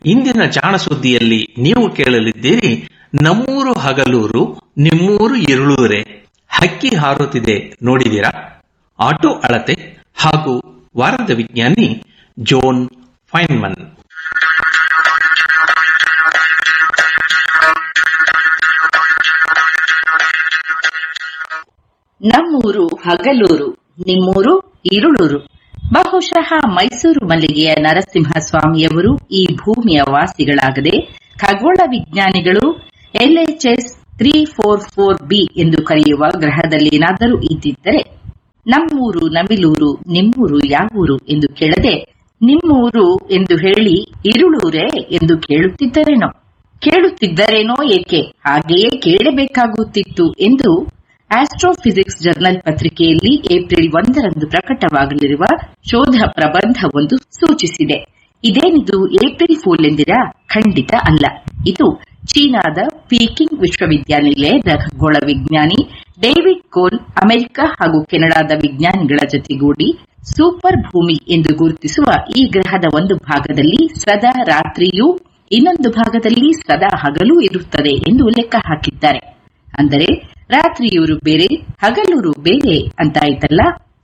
ಇಂದಿನ ಜಾಣ ಸುದ್ದಿಯಲ್ಲಿ ನೀವು ಕೇಳಲಿದ್ದೀರಿ ನಮ್ಮೂರು ಹಗಲೂರು ನಿಮ್ಮೂರು ഇരുಳೂರೆ ಹಕ್ಕಿ ಹಾರುತ್ತಿದೆ ನೋಡಿದಿರಾ ಆಟೋ ಅಳತೆ ಹಾಗೂ ವಾರದ ವಿಜ್ಞಾನಿ ಜೋನ್ ಫೈನ್ಮನ್ ನಮ್ಮೂರು ಹಗಲೂರು ನಿಮ್ಮೂರು ഇരുಳೂರು ಬಹುಶಃ ಮೈಸೂರು ಮಲ್ಲಿಗೆಯ ನರಸಿಂಹಸ್ವಾಮಿಯವರು ಈ ಭೂಮಿಯ ವಾಸಿಗಳಾಗದೆ ಖಗೋಳ ವಿಜ್ಞಾನಿಗಳು LHS three four four B ಎಂದು ಕರೆಯುವ ಗ್ರಹದಲ್ಲೇನಾದರೂ ಇದ್ದಿದ್ದರೆ ನಮ್ಮೂರು ನವಿಲೂರು ನಿಮ್ಮೂರು ಯಾವೂರು ಎಂದು ಕೇಳದೆ ನಿಮ್ಮೂರು ಎಂದು ಹೇಳಿ ഇരുಳೂರೇ ಎಂದು ಕೇಳುತ್ತಿದ್ದರೇನೋ ಕೇಳುತ್ತಿದ್ದರೇನೋ ಏಕೆ ಹಾಗೆಯೇ ಕೇಳಬೇಕಾಗುತ್ತಿತ್ತು ಎಂದು ಆಸ್ಟ್ರೋಫಿಸಿಕ್ಸ್ ಜರ್ನಲ್ ಪತ್ರಿಕೆಯಲ್ಲಿ ಏಪ್ರಿಲ್ ಒಂದರಂದು ಪ್ರಕಟವಾಗಲಿರುವ ಶೋಧ ಪ್ರಬಂಧವೊಂದು ಸೂಚಿಸಿದೆ ಇದೇನಿದು ಏಪ್ರಿಲ್ ಫೂಲ್ ಎಂದಿರಾ ಖಂಡಿತ ಅಲ್ಲ ಇದು ಚೀನಾದ ಪೀಕಿಂಗ್ ವಿಶ್ವವಿದ್ಯಾನಿಲಯದ ಖಗೋಳ ವಿಜ್ಞಾನಿ ಡೇವಿಡ್ ಕೋಲ್ ಅಮೆರಿಕ ಹಾಗೂ ಕೆನಡಾದ ವಿಜ್ಞಾನಿಗಳ ಜತೆಗೂಡಿ ಸೂಪರ್ ಭೂಮಿ ಎಂದು ಗುರುತಿಸುವ ಈ ಗ್ರಹದ ಒಂದು ಭಾಗದಲ್ಲಿ ಸದಾ ರಾತ್ರಿಯೂ ಇನ್ನೊಂದು ಭಾಗದಲ್ಲಿ ಸದಾ ಹಗಲೂ ಇರುತ್ತದೆ ಎಂದು ಲೆಕ್ಕ ಹಾಕಿದ್ದಾರೆ ಅಂದರೆ ರಾತ್ರಿಯೂರು ಬೇರೆ ಹಗಲೂರು ಬೇರೆ ಅಂತಾಯ್ತಲ್ಲ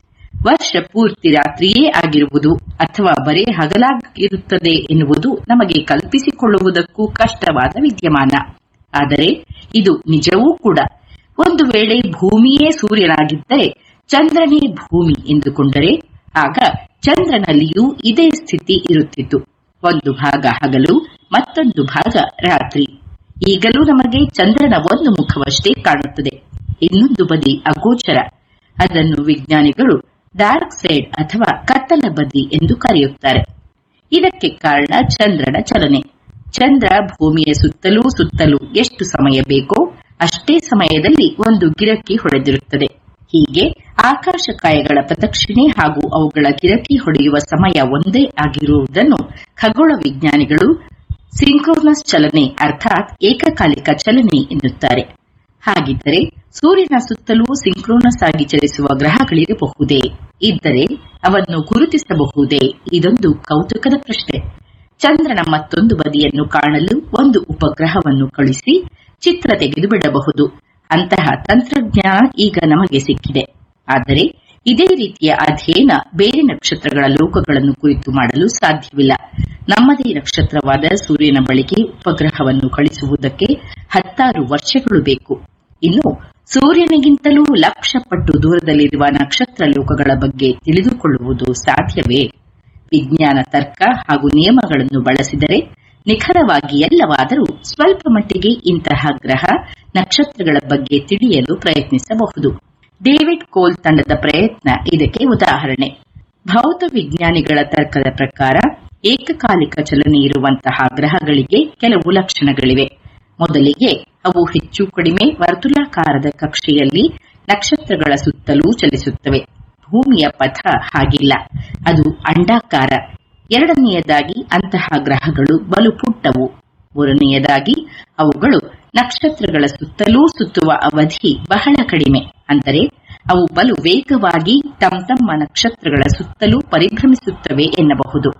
ವರ್ಷ ಪೂರ್ತಿ ರಾತ್ರಿಯೇ ಆಗಿರುವುದು ಅಥವಾ ಬರೇ ಹಗಲಾಗಿರುತ್ತದೆ ಎನ್ನುವುದು ನಮಗೆ ಕಲ್ಪಿಸಿಕೊಳ್ಳುವುದಕ್ಕೂ ಕಷ್ಟವಾದ ವಿದ್ಯಮಾನ ಆದರೆ ಇದು ನಿಜವೂ ಕೂಡ ಒಂದು ವೇಳೆ ಭೂಮಿಯೇ ಸೂರ್ಯನಾಗಿದ್ದರೆ ಚಂದ್ರನೇ ಭೂಮಿ ಎಂದುಕೊಂಡರೆ ಆಗ ಚಂದ್ರನಲ್ಲಿಯೂ ಇದೇ ಸ್ಥಿತಿ ಇರುತ್ತಿತ್ತು ಒಂದು ಭಾಗ ಹಗಲು ಮತ್ತೊಂದು ಭಾಗ ರಾತ್ರಿ ಈಗಲೂ ನಮಗೆ ಚಂದ್ರನ ಒಂದು ಮುಖವಷ್ಟೇ ಕಾಣುತ್ತದೆ ಇನ್ನೊಂದು ಬದಿ ಅಗೋಚರ ಅದನ್ನು ವಿಜ್ಞಾನಿಗಳು ಡಾರ್ಕ್ ಸೈಡ್ ಅಥವಾ ಕತ್ತಲ ಬದಿ ಎಂದು ಕರೆಯುತ್ತಾರೆ ಇದಕ್ಕೆ ಕಾರಣ ಚಂದ್ರನ ಚಲನೆ ಚಂದ್ರ ಭೂಮಿಯ ಸುತ್ತಲೂ ಸುತ್ತಲೂ ಎಷ್ಟು ಸಮಯ ಬೇಕೋ ಅಷ್ಟೇ ಸಮಯದಲ್ಲಿ ಒಂದು ಗಿರಕಿ ಹೊಡೆದಿರುತ್ತದೆ ಹೀಗೆ ಆಕಾಶಕಾಯಗಳ ಪ್ರದಕ್ಷಿಣೆ ಹಾಗೂ ಅವುಗಳ ಗಿರಕಿ ಹೊಡೆಯುವ ಸಮಯ ಒಂದೇ ಆಗಿರುವುದನ್ನು ಖಗೋಳ ವಿಜ್ಞಾನಿಗಳು ಸಿಂಕ್ರೋನಸ್ ಚಲನೆ ಅರ್ಥಾತ್ ಏಕಕಾಲಿಕ ಚಲನೆ ಎನ್ನುತ್ತಾರೆ ಹಾಗಿದ್ದರೆ ಸೂರ್ಯನ ಸುತ್ತಲೂ ಸಿಂಕ್ರೋನಸ್ ಆಗಿ ಚಲಿಸುವ ಗ್ರಹಗಳಿರಬಹುದೇ ಇದ್ದರೆ ಅವನ್ನು ಗುರುತಿಸಬಹುದೇ ಇದೊಂದು ಕೌತುಕದ ಪ್ರಶ್ನೆ ಚಂದ್ರನ ಮತ್ತೊಂದು ಬದಿಯನ್ನು ಕಾಣಲು ಒಂದು ಉಪಗ್ರಹವನ್ನು ಕಳಿಸಿ ಚಿತ್ರ ತೆಗೆದು ಬಿಡಬಹುದು ಅಂತಹ ತಂತ್ರಜ್ಞಾನ ಈಗ ನಮಗೆ ಸಿಕ್ಕಿದೆ ಆದರೆ ಇದೇ ರೀತಿಯ ಅಧ್ಯಯನ ಬೇರೆ ನಕ್ಷತ್ರಗಳ ಲೋಕಗಳನ್ನು ಕುರಿತು ಮಾಡಲು ಸಾಧ್ಯವಿಲ್ಲ ನಮ್ಮದೇ ನಕ್ಷತ್ರವಾದ ಸೂರ್ಯನ ಬಳಿಗೆ ಉಪಗ್ರಹವನ್ನು ಕಳಿಸುವುದಕ್ಕೆ ಹತ್ತಾರು ವರ್ಷಗಳು ಬೇಕು ಇನ್ನು ಸೂರ್ಯನಿಗಿಂತಲೂ ಲಕ್ಷ ಪಟ್ಟು ದೂರದಲ್ಲಿರುವ ನಕ್ಷತ್ರ ಲೋಕಗಳ ಬಗ್ಗೆ ತಿಳಿದುಕೊಳ್ಳುವುದು ಸಾಧ್ಯವೇ ವಿಜ್ಞಾನ ತರ್ಕ ಹಾಗೂ ನಿಯಮಗಳನ್ನು ಬಳಸಿದರೆ ನಿಖರವಾಗಿ ಎಲ್ಲವಾದರೂ ಸ್ವಲ್ಪ ಮಟ್ಟಿಗೆ ಇಂತಹ ಗ್ರಹ ನಕ್ಷತ್ರಗಳ ಬಗ್ಗೆ ತಿಳಿಯಲು ಪ್ರಯತ್ನಿಸಬಹುದು ಡೇವಿಡ್ ಕೋಲ್ ತಂಡದ ಪ್ರಯತ್ನ ಇದಕ್ಕೆ ಉದಾಹರಣೆ ಭೌತ ವಿಜ್ಞಾನಿಗಳ ತರ್ಕದ ಪ್ರಕಾರ ಏಕಕಾಲಿಕ ಚಲನೆ ಇರುವಂತಹ ಗ್ರಹಗಳಿಗೆ ಕೆಲವು ಲಕ್ಷಣಗಳಿವೆ ಮೊದಲಿಗೆ ಅವು ಹೆಚ್ಚು ಕಡಿಮೆ ವರ್ತುಲಾಕಾರದ ಕಕ್ಷೆಯಲ್ಲಿ ನಕ್ಷತ್ರಗಳ ಸುತ್ತಲೂ ಚಲಿಸುತ್ತವೆ ಭೂಮಿಯ ಪಥ ಹಾಗಿಲ್ಲ ಅದು ಅಂಡಾಕಾರ ಎರಡನೆಯದಾಗಿ ಅಂತಹ ಗ್ರಹಗಳು ಬಲು ಪುಟ್ಟವು ಮೂರನೆಯದಾಗಿ ಅವುಗಳು ನಕ್ಷತ್ರಗಳ ಸುತ್ತಲೂ ಸುತ್ತುವ ಅವಧಿ ಬಹಳ ಕಡಿಮೆ ಅಂದರೆ ಅವು ಬಲು ವೇಗವಾಗಿ ತಮ್ಮ ತಮ್ಮ ನಕ್ಷತ್ರಗಳ ಸುತ್ತಲೂ ಪರಿಭ್ರಮಿಸುತ್ತವೆ ಎನ್ನಬಹುದು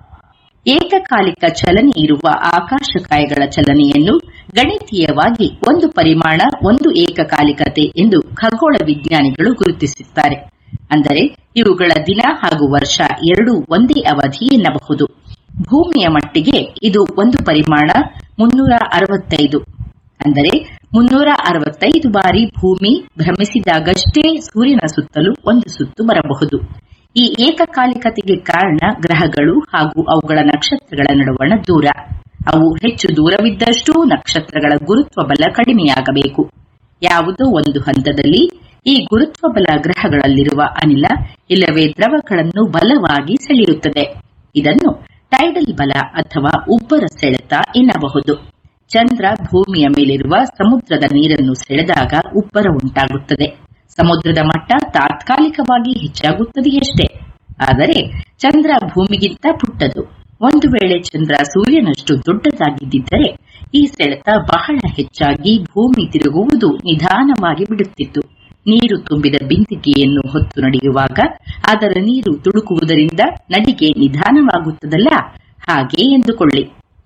ಏಕಕಾಲಿಕ ಚಲನೆ ಇರುವ ಆಕಾಶಕಾಯಗಳ ಚಲನೆಯನ್ನು ಗಣಿತೀಯವಾಗಿ ಒಂದು ಪರಿಮಾಣ ಒಂದು ಏಕಕಾಲಿಕತೆ ಎಂದು ಖಗೋಳ ವಿಜ್ಞಾನಿಗಳು ಗುರುತಿಸುತ್ತಾರೆ ಅಂದರೆ ಇವುಗಳ ದಿನ ಹಾಗೂ ವರ್ಷ ಎರಡೂ ಒಂದೇ ಅವಧಿ ಎನ್ನಬಹುದು ಭೂಮಿಯ ಮಟ್ಟಿಗೆ ಇದು ಒಂದು ಪರಿಮಾಣ ಮುನ್ನೂರ ಅರವತ್ತೈದು ಅಂದರೆ ಮುನ್ನೂರ ಅರವತ್ತೈದು ಬಾರಿ ಭೂಮಿ ಭ್ರಮಿಸಿದಾಗಷ್ಟೇ ಸೂರ್ಯನ ಸುತ್ತಲೂ ಒಂದು ಸುತ್ತು ಬರಬಹುದು ಈ ಏಕಕಾಲಿಕತೆಗೆ ಕಾರಣ ಗ್ರಹಗಳು ಹಾಗೂ ಅವುಗಳ ನಕ್ಷತ್ರಗಳ ನಡುವಣ ದೂರ ಅವು ಹೆಚ್ಚು ದೂರವಿದ್ದಷ್ಟೂ ನಕ್ಷತ್ರಗಳ ಗುರುತ್ವ ಬಲ ಕಡಿಮೆಯಾಗಬೇಕು ಯಾವುದೋ ಒಂದು ಹಂತದಲ್ಲಿ ಈ ಗುರುತ್ವ ಬಲ ಗ್ರಹಗಳಲ್ಲಿರುವ ಅನಿಲ ಇಲ್ಲವೇ ದ್ರವಗಳನ್ನು ಬಲವಾಗಿ ಸೆಳೆಯುತ್ತದೆ ಇದನ್ನು ಟೈಡಲ್ ಬಲ ಅಥವಾ ಉಬ್ಬರ ಸೆಳೆತ ಎನ್ನಬಹುದು ಚಂದ್ರ ಭೂಮಿಯ ಮೇಲಿರುವ ಸಮುದ್ರದ ನೀರನ್ನು ಸೆಳೆದಾಗ ಉಬ್ಬರ ಉಂಟಾಗುತ್ತದೆ ಸಮುದ್ರದ ಮಟ್ಟ ತಾತ್ಕಾಲಿಕವಾಗಿ ಹೆಚ್ಚಾಗುತ್ತದೆಯಷ್ಟೇ ಆದರೆ ಚಂದ್ರ ಭೂಮಿಗಿಂತ ಪುಟ್ಟದು ಒಂದು ವೇಳೆ ಚಂದ್ರ ಸೂರ್ಯನಷ್ಟು ದೊಡ್ಡದಾಗಿದ್ದರೆ ಈ ಸೆಳೆತ ಬಹಳ ಹೆಚ್ಚಾಗಿ ಭೂಮಿ ತಿರುಗುವುದು ನಿಧಾನವಾಗಿ ಬಿಡುತ್ತಿತ್ತು ನೀರು ತುಂಬಿದ ಬಿಂದಿಗೆಯನ್ನು ಹೊತ್ತು ನಡೆಯುವಾಗ ಅದರ ನೀರು ತುಳುಕುವುದರಿಂದ ನಡಿಗೆ ನಿಧಾನವಾಗುತ್ತದಲ್ಲ ಹಾಗೆ ಎಂದುಕೊಳ್ಳಿ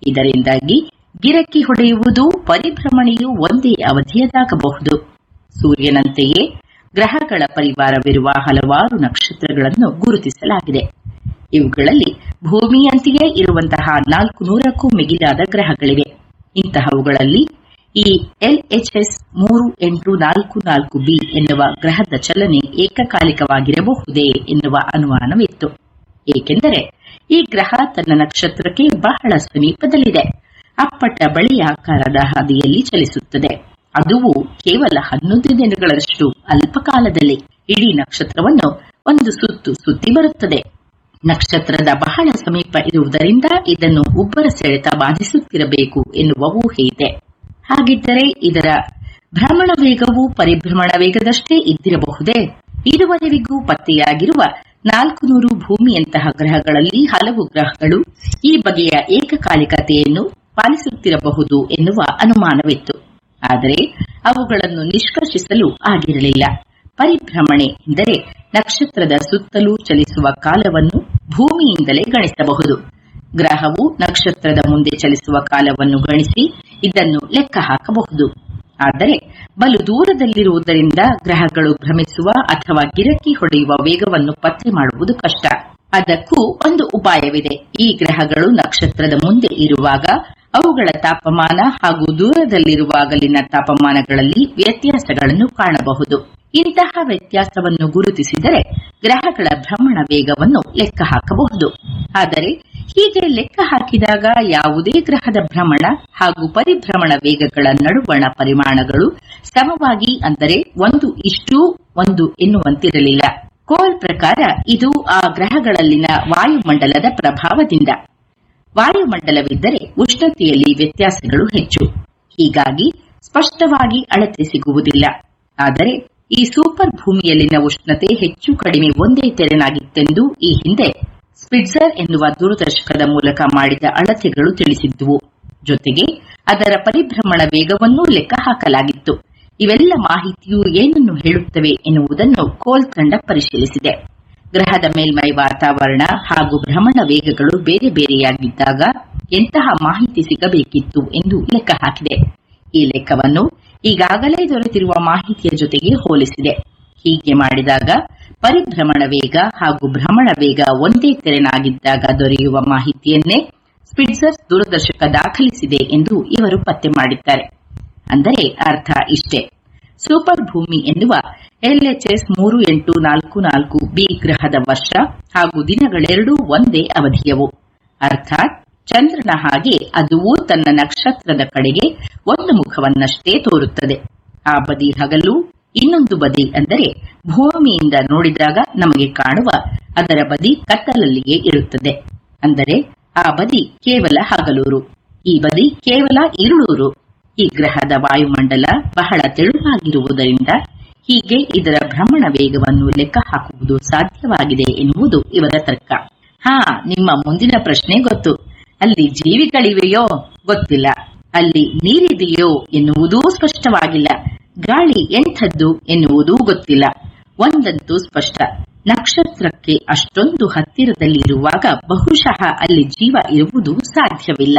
ಇದರಿಂದಾಗಿ ಗಿರಕಿ ಹೊಡೆಯುವುದು ಪರಿಭ್ರಮಣೆಯು ಒಂದೇ ಅವಧಿಯದಾಗಬಹುದು ಸೂರ್ಯನಂತೆಯೇ ಗ್ರಹಗಳ ಪರಿವಾರವಿರುವ ಹಲವಾರು ನಕ್ಷತ್ರಗಳನ್ನು ಗುರುತಿಸಲಾಗಿದೆ ಇವುಗಳಲ್ಲಿ ಭೂಮಿಯಂತೆಯೇ ಇರುವಂತಹ ನಾಲ್ಕು ನೂರಕ್ಕೂ ಮಿಗಿಲಾದ ಗ್ರಹಗಳಿವೆ ಇಂತಹವುಗಳಲ್ಲಿ ಈ ಎಲ್ಎಚ್ಎಸ್ ಮೂರು ಎಂಟು ನಾಲ್ಕು ನಾಲ್ಕು ಬಿ ಎನ್ನುವ ಗ್ರಹದ ಚಲನೆ ಏಕಕಾಲಿಕವಾಗಿರಬಹುದೇ ಎನ್ನುವ ಅನುಮಾನವಿತ್ತು ಏಕೆಂದರೆ ಈ ಗ್ರಹ ತನ್ನ ನಕ್ಷತ್ರಕ್ಕೆ ಬಹಳ ಸಮೀಪದಲ್ಲಿದೆ ಅಪ್ಪಟ ಬಳಿಯಾಕಾರದ ಹಾದಿಯಲ್ಲಿ ಚಲಿಸುತ್ತದೆ ಅದುವು ಕೇವಲ ಹನ್ನೊಂದು ದಿನಗಳಷ್ಟು ಅಲ್ಪಕಾಲದಲ್ಲಿ ಇಡೀ ನಕ್ಷತ್ರವನ್ನು ಒಂದು ಸುತ್ತು ಸುತ್ತಿ ಬರುತ್ತದೆ ನಕ್ಷತ್ರದ ಬಹಳ ಸಮೀಪ ಇರುವುದರಿಂದ ಇದನ್ನು ಉಬ್ಬರ ಸೆಳೆತ ಬಾಧಿಸುತ್ತಿರಬೇಕು ಎನ್ನುವ ಊಹೆ ಇದೆ ಹಾಗಿದ್ದರೆ ಇದರ ಭ್ರಮಣ ವೇಗವು ಪರಿಭ್ರಮಣ ವೇಗದಷ್ಟೇ ಇದ್ದಿರಬಹುದೇ ಇದುವರೆವಿಗೂ ಪತ್ತೆಯಾಗಿರುವ ನಾಲ್ಕು ನೂರು ಭೂಮಿಯಂತಹ ಗ್ರಹಗಳಲ್ಲಿ ಹಲವು ಗ್ರಹಗಳು ಈ ಬಗೆಯ ಏಕಕಾಲಿಕತೆಯನ್ನು ಪಾಲಿಸುತ್ತಿರಬಹುದು ಎನ್ನುವ ಅನುಮಾನವಿತ್ತು ಆದರೆ ಅವುಗಳನ್ನು ನಿಷ್ಕರ್ಷಿಸಲು ಆಗಿರಲಿಲ್ಲ ಪರಿಭ್ರಮಣೆ ಎಂದರೆ ನಕ್ಷತ್ರದ ಸುತ್ತಲೂ ಚಲಿಸುವ ಕಾಲವನ್ನು ಭೂಮಿಯಿಂದಲೇ ಗಣಿಸಬಹುದು ಗ್ರಹವು ನಕ್ಷತ್ರದ ಮುಂದೆ ಚಲಿಸುವ ಕಾಲವನ್ನು ಗಣಿಸಿ ಇದನ್ನು ಲೆಕ್ಕ ಹಾಕಬಹುದು ಆದರೆ ಬಲು ದೂರದಲ್ಲಿರುವುದರಿಂದ ಗ್ರಹಗಳು ಭ್ರಮಿಸುವ ಅಥವಾ ಗಿರಕಿ ಹೊಡೆಯುವ ವೇಗವನ್ನು ಪತ್ತೆ ಮಾಡುವುದು ಕಷ್ಟ ಅದಕ್ಕೂ ಒಂದು ಉಪಾಯವಿದೆ ಈ ಗ್ರಹಗಳು ನಕ್ಷತ್ರದ ಮುಂದೆ ಇರುವಾಗ ಅವುಗಳ ತಾಪಮಾನ ಹಾಗೂ ದೂರದಲ್ಲಿರುವಾಗಲಿನ ತಾಪಮಾನಗಳಲ್ಲಿ ವ್ಯತ್ಯಾಸಗಳನ್ನು ಕಾಣಬಹುದು ಇಂತಹ ವ್ಯತ್ಯಾಸವನ್ನು ಗುರುತಿಸಿದರೆ ಗ್ರಹಗಳ ಭ್ರಮಣ ವೇಗವನ್ನು ಲೆಕ್ಕ ಹಾಕಬಹುದು ಆದರೆ ಹೀಗೆ ಲೆಕ್ಕ ಹಾಕಿದಾಗ ಯಾವುದೇ ಗ್ರಹದ ಭ್ರಮಣ ಹಾಗೂ ಪರಿಭ್ರಮಣ ವೇಗಗಳ ನಡುವಣ ಪರಿಮಾಣಗಳು ಸಮವಾಗಿ ಅಂದರೆ ಒಂದು ಇಷ್ಟೂ ಒಂದು ಎನ್ನುವಂತಿರಲಿಲ್ಲ ಕೋಲ್ ಪ್ರಕಾರ ಇದು ಆ ಗ್ರಹಗಳಲ್ಲಿನ ವಾಯುಮಂಡಲದ ಪ್ರಭಾವದಿಂದ ವಾಯುಮಂಡಲವಿದ್ದರೆ ಉಷ್ಣತೆಯಲ್ಲಿ ವ್ಯತ್ಯಾಸಗಳು ಹೆಚ್ಚು ಹೀಗಾಗಿ ಸ್ಪಷ್ಟವಾಗಿ ಅಳತೆ ಸಿಗುವುದಿಲ್ಲ ಆದರೆ ಈ ಸೂಪರ್ ಭೂಮಿಯಲ್ಲಿನ ಉಷ್ಣತೆ ಹೆಚ್ಚು ಕಡಿಮೆ ಒಂದೇ ತೆರನಾಗಿತ್ತೆಂದು ಈ ಹಿಂದೆ ಸ್ಪಿಟ್ಸರ್ ಎನ್ನುವ ದೂರದರ್ಶಕದ ಮೂಲಕ ಮಾಡಿದ ಅಳತೆಗಳು ತಿಳಿಸಿದ್ದುವು ಜೊತೆಗೆ ಅದರ ಪರಿಭ್ರಮಣ ವೇಗವನ್ನೂ ಲೆಕ್ಕ ಹಾಕಲಾಗಿತ್ತು ಇವೆಲ್ಲ ಮಾಹಿತಿಯು ಏನನ್ನು ಹೇಳುತ್ತವೆ ಎನ್ನುವುದನ್ನು ಕೋಲ್ ತಂಡ ಪರಿಶೀಲಿಸಿದೆ ಗ್ರಹದ ಮೇಲ್ಮೈ ವಾತಾವರಣ ಹಾಗೂ ಭ್ರಮಣ ವೇಗಗಳು ಬೇರೆ ಬೇರೆಯಾಗಿದ್ದಾಗ ಎಂತಹ ಮಾಹಿತಿ ಸಿಗಬೇಕಿತ್ತು ಎಂದು ಲೆಕ್ಕ ಹಾಕಿದೆ ಈ ಲೆಕ್ಕವನ್ನು ಈಗಾಗಲೇ ದೊರೆತಿರುವ ಮಾಹಿತಿಯ ಜೊತೆಗೆ ಹೋಲಿಸಿದೆ ಹೀಗೆ ಮಾಡಿದಾಗ ಪರಿಭ್ರಮಣ ವೇಗ ಹಾಗೂ ಭ್ರಮಣ ವೇಗ ಒಂದೇ ತೆರೆನಾಗಿದ್ದಾಗ ದೊರೆಯುವ ಮಾಹಿತಿಯನ್ನೇ ಸ್ಪಿಟ್ಸರ್ ದೂರದರ್ಶಕ ದಾಖಲಿಸಿದೆ ಎಂದು ಇವರು ಪತ್ತೆ ಮಾಡಿದ್ದಾರೆ ಅಂದರೆ ಅರ್ಥ ಇಷ್ಟೇ ಸೂಪರ್ ಭೂಮಿ ಎನ್ನುವ ಎಲ್ಎಚ್ಎಸ್ ಮೂರು ಎಂಟು ನಾಲ್ಕು ನಾಲ್ಕು ಬಿ ಗ್ರಹದ ವರ್ಷ ಹಾಗೂ ದಿನಗಳೆರಡೂ ಒಂದೇ ಅವಧಿಯವು ಅರ್ಥಾತ್ ಚಂದ್ರನ ಹಾಗೆ ಅದುವೂ ತನ್ನ ನಕ್ಷತ್ರದ ಕಡೆಗೆ ಒಂದು ಮುಖವನ್ನಷ್ಟೇ ತೋರುತ್ತದೆ ಆ ಬದಿ ಹಗಲು ಇನ್ನೊಂದು ಬದಿ ಅಂದರೆ ಭೂಮಿಯಿಂದ ನೋಡಿದಾಗ ನಮಗೆ ಕಾಣುವ ಅದರ ಬದಿ ಕತ್ತಲಲ್ಲಿಯೇ ಇರುತ್ತದೆ ಅಂದರೆ ಆ ಬದಿ ಕೇವಲ ಹಗಲೂರು ಈ ಬದಿ ಕೇವಲ ഇരുಳೂರು ಈ ಗ್ರಹದ ವಾಯುಮಂಡಲ ಬಹಳ ತೆಳುವಾಗಿರುವುದರಿಂದ ಹೀಗೆ ಇದರ ಭ್ರಮಣ ವೇಗವನ್ನು ಲೆಕ್ಕ ಹಾಕುವುದು ಸಾಧ್ಯವಾಗಿದೆ ಎನ್ನುವುದು ಇವರ ತರ್ಕ ಹಾ ನಿಮ್ಮ ಮುಂದಿನ ಪ್ರಶ್ನೆ ಗೊತ್ತು ಅಲ್ಲಿ ಜೀವಿಗಳಿವೆಯೋ ಗೊತ್ತಿಲ್ಲ ಅಲ್ಲಿ ನೀರಿದೆಯೋ ಎನ್ನುವುದೂ ಸ್ಪಷ್ಟವಾಗಿಲ್ಲ ಗಾಳಿ ಎಂಥದ್ದು ಎನ್ನುವುದೂ ಗೊತ್ತಿಲ್ಲ ಒಂದಂತೂ ಸ್ಪಷ್ಟ ನಕ್ಷತ್ರಕ್ಕೆ ಅಷ್ಟೊಂದು ಹತ್ತಿರದಲ್ಲಿರುವಾಗ ಬಹುಶಃ ಅಲ್ಲಿ ಜೀವ ಇರುವುದು ಸಾಧ್ಯವಿಲ್ಲ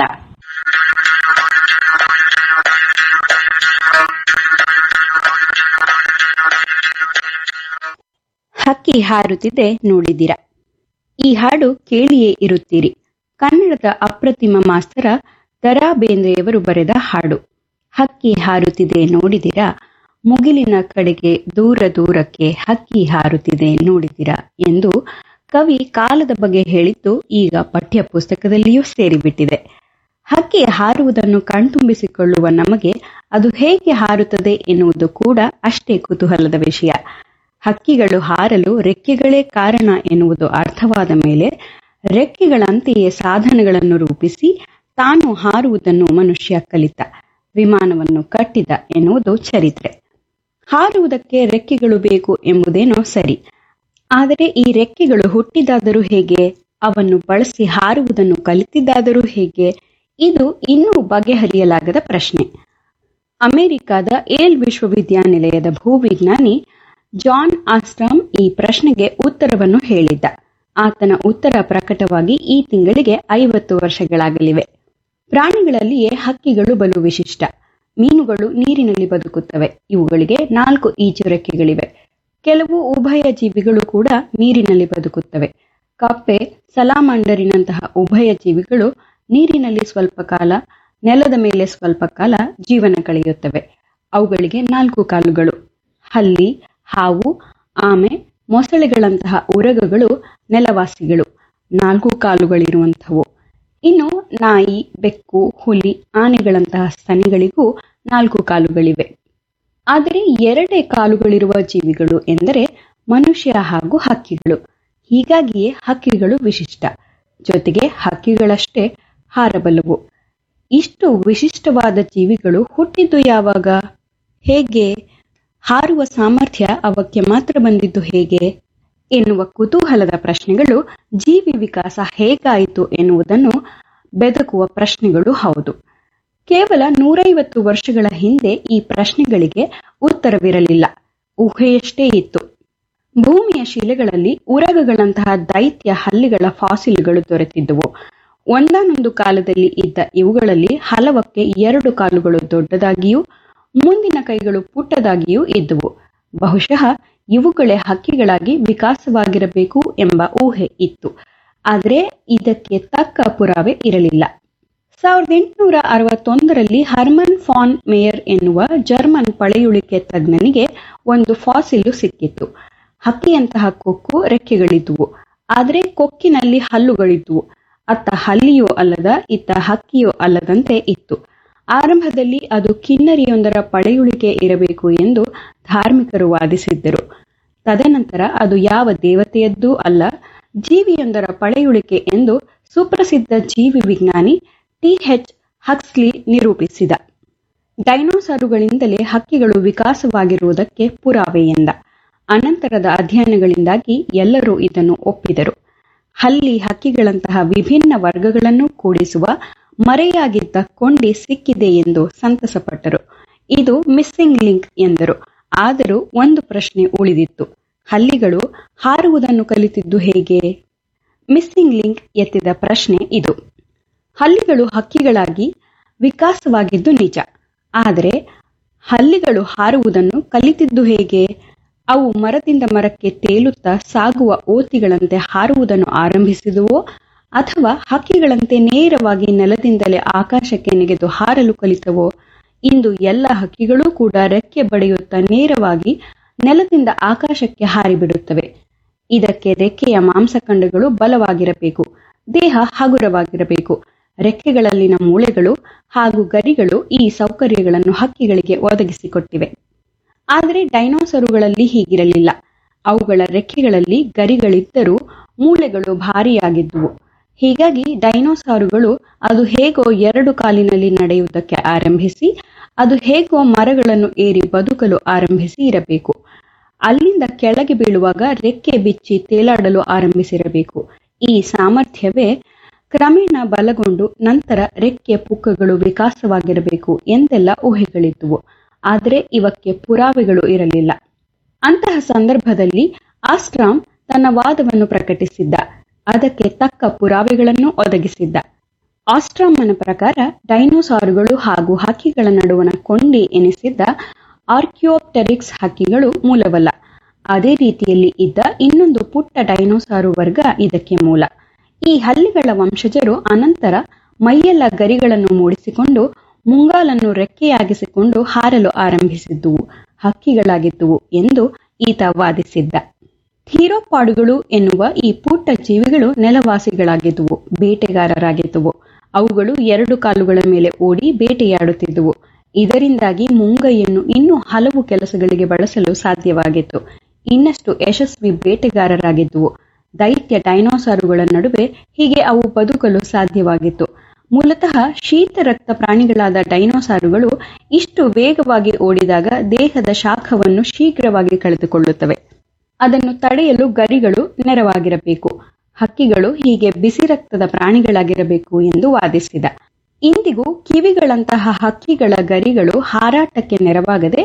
ಹಕ್ಕಿ ಹಾರುತ್ತಿದೆ ನೋಡಿದಿರ ಈ ಹಾಡು ಕೇಳಿಯೇ ಇರುತ್ತೀರಿ ಕನ್ನಡದ ಅಪ್ರತಿಮ ಮಾಸ್ತರ ದರಾ ಬೇಂದ್ರೆಯವರು ಬರೆದ ಹಾಡು ಹಕ್ಕಿ ಹಾರುತ್ತಿದೆ ನೋಡಿದಿರ ಮುಗಿಲಿನ ಕಡೆಗೆ ದೂರ ದೂರಕ್ಕೆ ಹಕ್ಕಿ ಹಾರುತ್ತಿದೆ ನೋಡಿದಿರ ಎಂದು ಕವಿ ಕಾಲದ ಬಗ್ಗೆ ಹೇಳಿದ್ದು ಈಗ ಪಠ್ಯ ಪುಸ್ತಕದಲ್ಲಿಯೂ ಸೇರಿಬಿಟ್ಟಿದೆ ಹಕ್ಕಿ ಹಾರುವುದನ್ನು ಕಣ್ತುಂಬಿಸಿಕೊಳ್ಳುವ ನಮಗೆ ಅದು ಹೇಗೆ ಹಾರುತ್ತದೆ ಎನ್ನುವುದು ಕೂಡ ಅಷ್ಟೇ ಕುತೂಹಲದ ವಿಷಯ ಹಕ್ಕಿಗಳು ಹಾರಲು ರೆಕ್ಕೆಗಳೇ ಕಾರಣ ಎನ್ನುವುದು ಅರ್ಥವಾದ ಮೇಲೆ ರೆಕ್ಕೆಗಳಂತೆಯೇ ಸಾಧನಗಳನ್ನು ರೂಪಿಸಿ ತಾನು ಹಾರುವುದನ್ನು ಮನುಷ್ಯ ಕಲಿತ ವಿಮಾನವನ್ನು ಕಟ್ಟಿದ ಎನ್ನುವುದು ಚರಿತ್ರೆ ಹಾರುವುದಕ್ಕೆ ರೆಕ್ಕೆಗಳು ಬೇಕು ಎಂಬುದೇನೋ ಸರಿ ಆದರೆ ಈ ರೆಕ್ಕೆಗಳು ಹುಟ್ಟಿದಾದರೂ ಹೇಗೆ ಅವನ್ನು ಬಳಸಿ ಹಾರುವುದನ್ನು ಕಲಿತಿದ್ದಾದರೂ ಹೇಗೆ ಇದು ಇನ್ನೂ ಬಗೆಹರಿಯಲಾಗದ ಪ್ರಶ್ನೆ ಅಮೆರಿಕದ ಏಲ್ ವಿಶ್ವವಿದ್ಯಾನಿಲಯದ ಭೂವಿಜ್ಞಾನಿ ಜಾನ್ ಆಸ್ಟ್ರಾಮ್ ಈ ಪ್ರಶ್ನೆಗೆ ಉತ್ತರವನ್ನು ಹೇಳಿದ್ದ ಆತನ ಉತ್ತರ ಪ್ರಕಟವಾಗಿ ಈ ತಿಂಗಳಿಗೆ ಐವತ್ತು ವರ್ಷಗಳಾಗಲಿವೆ ಪ್ರಾಣಿಗಳಲ್ಲಿಯೇ ಹಕ್ಕಿಗಳು ಬಲು ವಿಶಿಷ್ಟ ಮೀನುಗಳು ನೀರಿನಲ್ಲಿ ಬದುಕುತ್ತವೆ ಇವುಗಳಿಗೆ ನಾಲ್ಕು ಈಜು ರೆಕ್ಕೆಗಳಿವೆ ಕೆಲವು ಉಭಯ ಜೀವಿಗಳು ಕೂಡ ನೀರಿನಲ್ಲಿ ಬದುಕುತ್ತವೆ ಕಪ್ಪೆ ಸಲಾಮಾಂಡರಿನಂತಹ ಉಭಯ ಜೀವಿಗಳು ನೀರಿನಲ್ಲಿ ಸ್ವಲ್ಪ ಕಾಲ ನೆಲದ ಮೇಲೆ ಸ್ವಲ್ಪ ಕಾಲ ಜೀವನ ಕಳೆಯುತ್ತವೆ ಅವುಗಳಿಗೆ ನಾಲ್ಕು ಕಾಲುಗಳು ಹಲ್ಲಿ ಹಾವು ಆಮೆ ಮೊಸಳೆಗಳಂತಹ ಉರಗಗಳು ನೆಲವಾಸಿಗಳು ನಾಲ್ಕು ಕಾಲುಗಳಿರುವಂಥವು ಇನ್ನು ನಾಯಿ ಬೆಕ್ಕು ಹುಲಿ ಆನೆಗಳಂತಹ ಸ್ತನಿಗಳಿಗೂ ನಾಲ್ಕು ಕಾಲುಗಳಿವೆ ಆದರೆ ಎರಡೇ ಕಾಲುಗಳಿರುವ ಜೀವಿಗಳು ಎಂದರೆ ಮನುಷ್ಯ ಹಾಗೂ ಹಕ್ಕಿಗಳು ಹೀಗಾಗಿಯೇ ಹಕ್ಕಿಗಳು ವಿಶಿಷ್ಟ ಜೊತೆಗೆ ಹಕ್ಕಿಗಳಷ್ಟೇ ಹಾರಬಲ್ಲವು ಇಷ್ಟು ವಿಶಿಷ್ಟವಾದ ಜೀವಿಗಳು ಹುಟ್ಟಿದ್ದು ಯಾವಾಗ ಹೇಗೆ ಹಾರುವ ಸಾಮರ್ಥ್ಯ ಅವಕ್ಕೆ ಮಾತ್ರ ಬಂದಿದ್ದು ಹೇಗೆ ಎನ್ನುವ ಕುತೂಹಲದ ಪ್ರಶ್ನೆಗಳು ಜೀವಿ ವಿಕಾಸ ಹೇಗಾಯಿತು ಎನ್ನುವುದನ್ನು ಬೆದಕುವ ಪ್ರಶ್ನೆಗಳು ಹೌದು ಕೇವಲ ನೂರೈವತ್ತು ವರ್ಷಗಳ ಹಿಂದೆ ಈ ಪ್ರಶ್ನೆಗಳಿಗೆ ಉತ್ತರವಿರಲಿಲ್ಲ ಊಹೆಯಷ್ಟೇ ಇತ್ತು ಭೂಮಿಯ ಶಿಲೆಗಳಲ್ಲಿ ಉರಗಗಳಂತಹ ದೈತ್ಯ ಹಲ್ಲಿಗಳ ಫಾಸಿಲ್ಗಳು ದೊರೆತಿದ್ದುವು ಒಂದಾನೊಂದು ಕಾಲದಲ್ಲಿ ಇದ್ದ ಇವುಗಳಲ್ಲಿ ಹಲವಕ್ಕೆ ಎರಡು ಕಾಲುಗಳು ದೊಡ್ಡದಾಗಿಯೂ ಮುಂದಿನ ಕೈಗಳು ಪುಟ್ಟದಾಗಿಯೂ ಇದ್ದುವು ಬಹುಶಃ ಇವುಗಳೇ ಹಕ್ಕಿಗಳಾಗಿ ವಿಕಾಸವಾಗಿರಬೇಕು ಎಂಬ ಊಹೆ ಇತ್ತು ಆದರೆ ಇದಕ್ಕೆ ತಕ್ಕ ಪುರಾವೆ ಇರಲಿಲ್ಲ ಸಾವಿರದ ಎಂಟುನೂರ ಅರವತ್ತೊಂದರಲ್ಲಿ ಹರ್ಮನ್ ಫಾನ್ ಮೇಯರ್ ಎನ್ನುವ ಜರ್ಮನ್ ಪಳೆಯುಳಿಕೆ ತಜ್ಞನಿಗೆ ಒಂದು ಫಾಸಿಲು ಸಿಕ್ಕಿತ್ತು ಹಕ್ಕಿಯಂತಹ ಕೊಕ್ಕು ರೆಕ್ಕೆಗಳಿದ್ದುವು ಆದರೆ ಕೊಕ್ಕಿನಲ್ಲಿ ಹಲ್ಲುಗಳಿದ್ದುವು ಅತ್ತ ಹಲ್ಲಿಯೂ ಅಲ್ಲದ ಇತ್ತ ಹಕ್ಕಿಯೂ ಅಲ್ಲದಂತೆ ಇತ್ತು ಆರಂಭದಲ್ಲಿ ಅದು ಕಿನ್ನರಿಯೊಂದರ ಪಳೆಯುಳಿಕೆ ಇರಬೇಕು ಎಂದು ಧಾರ್ಮಿಕರು ವಾದಿಸಿದ್ದರು ತದನಂತರ ಅದು ಯಾವ ದೇವತೆಯದ್ದೂ ಅಲ್ಲ ಜೀವಿಯೊಂದರ ಪಳೆಯುಳಿಕೆ ಎಂದು ಸುಪ್ರಸಿದ್ಧ ಜೀವಿ ವಿಜ್ಞಾನಿ ಟಿ ಎಚ್ ಹಕ್ಸ್ಲಿ ನಿರೂಪಿಸಿದ ಡೈನೋಸಾರುಗಳಿಂದಲೇ ಹಕ್ಕಿಗಳು ವಿಕಾಸವಾಗಿರುವುದಕ್ಕೆ ಪುರಾವೆ ಎಂದ ಅನಂತರದ ಅಧ್ಯಯನಗಳಿಂದಾಗಿ ಎಲ್ಲರೂ ಇದನ್ನು ಒಪ್ಪಿದರು ಹಲ್ಲಿ ಹಕ್ಕಿಗಳಂತಹ ವಿಭಿನ್ನ ವರ್ಗಗಳನ್ನು ಕೂಡಿಸುವ ಮರೆಯಾಗಿದ್ದ ಕೊಂಡಿ ಸಿಕ್ಕಿದೆ ಎಂದು ಸಂತಸಪಟ್ಟರು ಇದು ಮಿಸ್ಸಿಂಗ್ ಲಿಂಕ್ ಎಂದರು ಆದರೂ ಒಂದು ಪ್ರಶ್ನೆ ಉಳಿದಿತ್ತು ಹಲ್ಲಿಗಳು ಹಾರುವುದನ್ನು ಕಲಿತಿದ್ದು ಹೇಗೆ ಮಿಸ್ಸಿಂಗ್ ಲಿಂಕ್ ಎತ್ತಿದ ಪ್ರಶ್ನೆ ಇದು ಹಲ್ಲಿಗಳು ಹಕ್ಕಿಗಳಾಗಿ ವಿಕಾಸವಾಗಿದ್ದು ನಿಜ ಆದರೆ ಹಲ್ಲಿಗಳು ಹಾರುವುದನ್ನು ಕಲಿತಿದ್ದು ಹೇಗೆ ಅವು ಮರದಿಂದ ಮರಕ್ಕೆ ತೇಲುತ್ತಾ ಸಾಗುವ ಓತಿಗಳಂತೆ ಹಾರುವುದನ್ನು ಆರಂಭಿಸಿದುವೋ ಅಥವಾ ಹಕ್ಕಿಗಳಂತೆ ನೇರವಾಗಿ ನೆಲದಿಂದಲೇ ಆಕಾಶಕ್ಕೆ ನೆಗೆದು ಹಾರಲು ಕಲಿತವೋ ಇಂದು ಎಲ್ಲ ಹಕ್ಕಿಗಳೂ ಕೂಡ ರೆಕ್ಕೆ ಬಡಿಯುತ್ತಾ ನೇರವಾಗಿ ನೆಲದಿಂದ ಆಕಾಶಕ್ಕೆ ಹಾರಿಬಿಡುತ್ತವೆ ಇದಕ್ಕೆ ರೆಕ್ಕೆಯ ಮಾಂಸಖಂಡಗಳು ಬಲವಾಗಿರಬೇಕು ದೇಹ ಹಗುರವಾಗಿರಬೇಕು ರೆಕ್ಕೆಗಳಲ್ಲಿನ ಮೂಳೆಗಳು ಹಾಗೂ ಗರಿಗಳು ಈ ಸೌಕರ್ಯಗಳನ್ನು ಹಕ್ಕಿಗಳಿಗೆ ಒದಗಿಸಿಕೊಟ್ಟಿವೆ ಆದರೆ ಡೈನೋಸರುಗಳಲ್ಲಿ ಹೀಗಿರಲಿಲ್ಲ ಅವುಗಳ ರೆಕ್ಕೆಗಳಲ್ಲಿ ಗರಿಗಳಿದ್ದರೂ ಮೂಳೆಗಳು ಭಾರಿಯಾಗಿದ್ದುವು ಹೀಗಾಗಿ ಡೈನೋಸಾರುಗಳು ಅದು ಹೇಗೋ ಎರಡು ಕಾಲಿನಲ್ಲಿ ನಡೆಯುವುದಕ್ಕೆ ಆರಂಭಿಸಿ ಅದು ಹೇಗೋ ಮರಗಳನ್ನು ಏರಿ ಬದುಕಲು ಆರಂಭಿಸಿ ಇರಬೇಕು ಅಲ್ಲಿಂದ ಕೆಳಗೆ ಬೀಳುವಾಗ ರೆಕ್ಕೆ ಬಿಚ್ಚಿ ತೇಲಾಡಲು ಆರಂಭಿಸಿರಬೇಕು ಈ ಸಾಮರ್ಥ್ಯವೇ ಕ್ರಮೇಣ ಬಲಗೊಂಡು ನಂತರ ರೆಕ್ಕೆ ಪುಕ್ಕಗಳು ವಿಕಾಸವಾಗಿರಬೇಕು ಎಂದೆಲ್ಲ ಊಹೆಗಳಿದ್ದುವು ಆದರೆ ಇವಕ್ಕೆ ಪುರಾವೆಗಳು ಇರಲಿಲ್ಲ ಅಂತಹ ಸಂದರ್ಭದಲ್ಲಿ ಆಸ್ಟ್ರಾಮ್ ತನ್ನ ವಾದವನ್ನು ಪ್ರಕಟಿಸಿದ್ದ ಅದಕ್ಕೆ ತಕ್ಕ ಪುರಾವೆಗಳನ್ನು ಒದಗಿಸಿದ್ದ ಆಸ್ಟ್ರಾಮನ ಪ್ರಕಾರ ಡೈನೋಸಾರುಗಳು ಹಾಗೂ ಹಕ್ಕಿಗಳ ನಡುವಣ ಕೊಂಡಿ ಎನಿಸಿದ್ದ ಆರ್ಕಿಯೋಪ್ಟೆರಿಕ್ಸ್ ಹಕ್ಕಿಗಳು ಮೂಲವಲ್ಲ ಅದೇ ರೀತಿಯಲ್ಲಿ ಇದ್ದ ಇನ್ನೊಂದು ಪುಟ್ಟ ಡೈನೋಸಾರು ವರ್ಗ ಇದಕ್ಕೆ ಮೂಲ ಈ ಹಲ್ಲಿಗಳ ವಂಶಜರು ಅನಂತರ ಮೈಯೆಲ್ಲ ಗರಿಗಳನ್ನು ಮೂಡಿಸಿಕೊಂಡು ಮುಂಗಾಲನ್ನು ರೆಕ್ಕೆಯಾಗಿಸಿಕೊಂಡು ಹಾರಲು ಆರಂಭಿಸಿದ್ದುವು ಹಕ್ಕಿಗಳಾಗಿದ್ದುವು ಎಂದು ಈತ ವಾದಿಸಿದ್ದ ಥೀರೋಪಾಡುಗಳು ಎನ್ನುವ ಈ ಪುಟ್ಟ ಜೀವಿಗಳು ನೆಲವಾಸಿಗಳಾಗಿದ್ದುವು ಬೇಟೆಗಾರರಾಗಿದ್ದುವು ಅವುಗಳು ಎರಡು ಕಾಲುಗಳ ಮೇಲೆ ಓಡಿ ಬೇಟೆಯಾಡುತ್ತಿದ್ದುವು ಇದರಿಂದಾಗಿ ಮುಂಗೈಯನ್ನು ಇನ್ನೂ ಹಲವು ಕೆಲಸಗಳಿಗೆ ಬಳಸಲು ಸಾಧ್ಯವಾಗಿತ್ತು ಇನ್ನಷ್ಟು ಯಶಸ್ವಿ ಬೇಟೆಗಾರರಾಗಿದ್ದುವು ದೈತ್ಯ ಡೈನೋಸಾರುಗಳ ನಡುವೆ ಹೀಗೆ ಅವು ಬದುಕಲು ಸಾಧ್ಯವಾಗಿತ್ತು ಮೂಲತಃ ಶೀತ ರಕ್ತ ಪ್ರಾಣಿಗಳಾದ ಡೈನೋಸಾರುಗಳು ಇಷ್ಟು ವೇಗವಾಗಿ ಓಡಿದಾಗ ದೇಹದ ಶಾಖವನ್ನು ಶೀಘ್ರವಾಗಿ ಕಳೆದುಕೊಳ್ಳುತ್ತವೆ ಅದನ್ನು ತಡೆಯಲು ಗರಿಗಳು ನೆರವಾಗಿರಬೇಕು ಹಕ್ಕಿಗಳು ಹೀಗೆ ಬಿಸಿ ರಕ್ತದ ಪ್ರಾಣಿಗಳಾಗಿರಬೇಕು ಎಂದು ವಾದಿಸಿದ ಇಂದಿಗೂ ಕಿವಿಗಳಂತಹ ಹಕ್ಕಿಗಳ ಗರಿಗಳು ಹಾರಾಟಕ್ಕೆ ನೆರವಾಗದೆ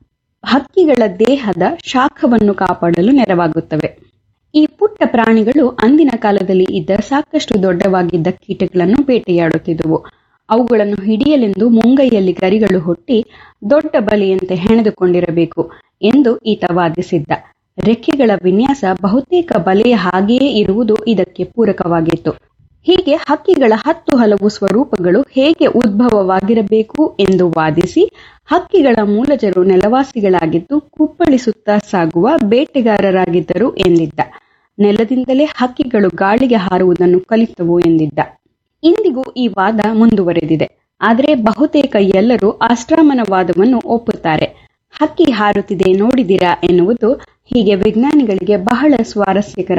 ಹಕ್ಕಿಗಳ ದೇಹದ ಶಾಖವನ್ನು ಕಾಪಾಡಲು ನೆರವಾಗುತ್ತವೆ ಈ ಪುಟ್ಟ ಪ್ರಾಣಿಗಳು ಅಂದಿನ ಕಾಲದಲ್ಲಿ ಇದ್ದ ಸಾಕಷ್ಟು ದೊಡ್ಡವಾಗಿದ್ದ ಕೀಟಗಳನ್ನು ಬೇಟೆಯಾಡುತ್ತಿದ್ದುವು ಅವುಗಳನ್ನು ಹಿಡಿಯಲೆಂದು ಮುಂಗೈಯಲ್ಲಿ ಗರಿಗಳು ಹುಟ್ಟಿ ದೊಡ್ಡ ಬಲಿಯಂತೆ ಹೆಣೆದುಕೊಂಡಿರಬೇಕು ಎಂದು ಈತ ವಾದಿಸಿದ್ದ ರೆಕ್ಕೆಗಳ ವಿನ್ಯಾಸ ಬಹುತೇಕ ಬಲೆಯ ಹಾಗೆಯೇ ಇರುವುದು ಇದಕ್ಕೆ ಪೂರಕವಾಗಿತ್ತು ಹೀಗೆ ಹಕ್ಕಿಗಳ ಹತ್ತು ಹಲವು ಸ್ವರೂಪಗಳು ಹೇಗೆ ಉದ್ಭವವಾಗಿರಬೇಕು ಎಂದು ವಾದಿಸಿ ಹಕ್ಕಿಗಳ ಮೂಲಜರು ನೆಲವಾಸಿಗಳಾಗಿದ್ದು ಕುಪ್ಪಳಿಸುತ್ತಾ ಸಾಗುವ ಬೇಟೆಗಾರರಾಗಿದ್ದರು ಎಂದಿದ್ದ ನೆಲದಿಂದಲೇ ಹಕ್ಕಿಗಳು ಗಾಳಿಗೆ ಹಾರುವುದನ್ನು ಕಲಿತವು ಎಂದಿದ್ದ ಇಂದಿಗೂ ಈ ವಾದ ಮುಂದುವರೆದಿದೆ ಆದರೆ ಬಹುತೇಕ ಎಲ್ಲರೂ ಆಶ್ರಾಮನವಾದವನ್ನು ಒಪ್ಪುತ್ತಾರೆ ಹಕ್ಕಿ ಹಾರುತ್ತಿದೆ ನೋಡಿದಿರಾ ಎನ್ನುವುದು ಹೀಗೆ ವಿಜ್ಞಾನಿಗಳಿಗೆ ಬಹಳ ಸ್ವಾರಸ್ಯಕರ